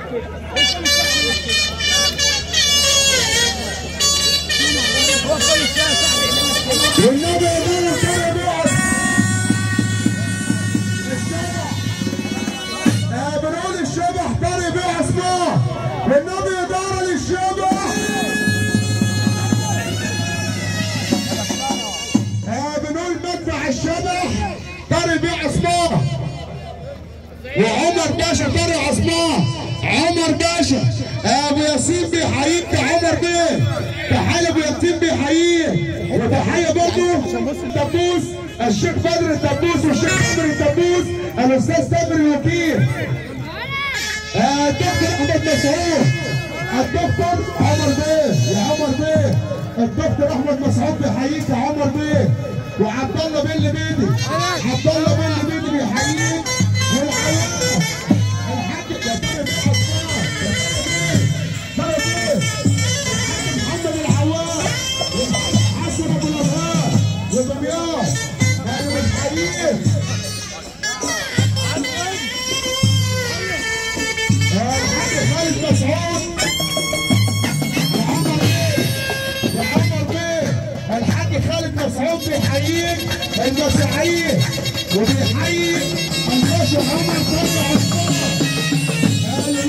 والنبي يدور كده بيقف آه بنقول الشبح طارق بيه اسماء والنبي يدور للشبح آه بنقول مدفع الشبح طارق بيه اسماء وعمر باشا طارق عثمان عمر باشا ابو ياسين بيحييك يا عمر بيه تحيه ابو ياسين بيحييك وتحيه برضه تبوس الشيخ بدر التبوس والشيخ بدر التبوس الاستاذ صبري الوكيل آه، الدكتور احمد مسعود الدكتور عمر بيه يا عمر بيه الدكتور احمد مسعود بيحييك يا عمر بيه وعبد الله بن بيدي عبد الله بن بيدي بيحييك والحياه الحاج يا ترى بيه عثمان ترى بيه الحاج محمد العواد والحاج حسن ابو الانهار ودمياط انا بنحييك الحاج خالد مسعود وعمر بيه وعمر بيه الحاج خالد مسعود بيحييك المسيحيين وبيحيي الباشا عمر طلع عثمان اهلا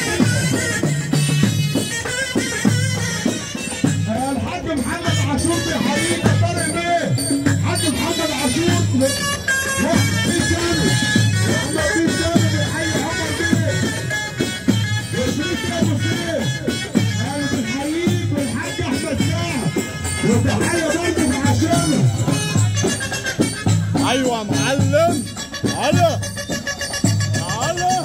وسهلا الحاج محمد عاشور بيحييك يا طارق بيه الحاج محمد عاشور واحمد بيه سامي واحمد بيه سامي بيحيي عمر بيه وشريك ابو سيف انا بنحييك والحاج احمد سعد وتحيه برضه في عشانه ايوه يا معلم تعالى تعالى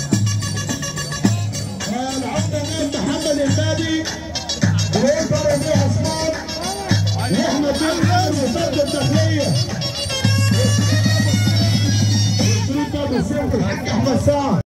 العمده مين محمد البادي ويقدر بيه عثمان واحمد بن عامر وزاره الداخليه وشريك ابو سيف والحاج احمد سعد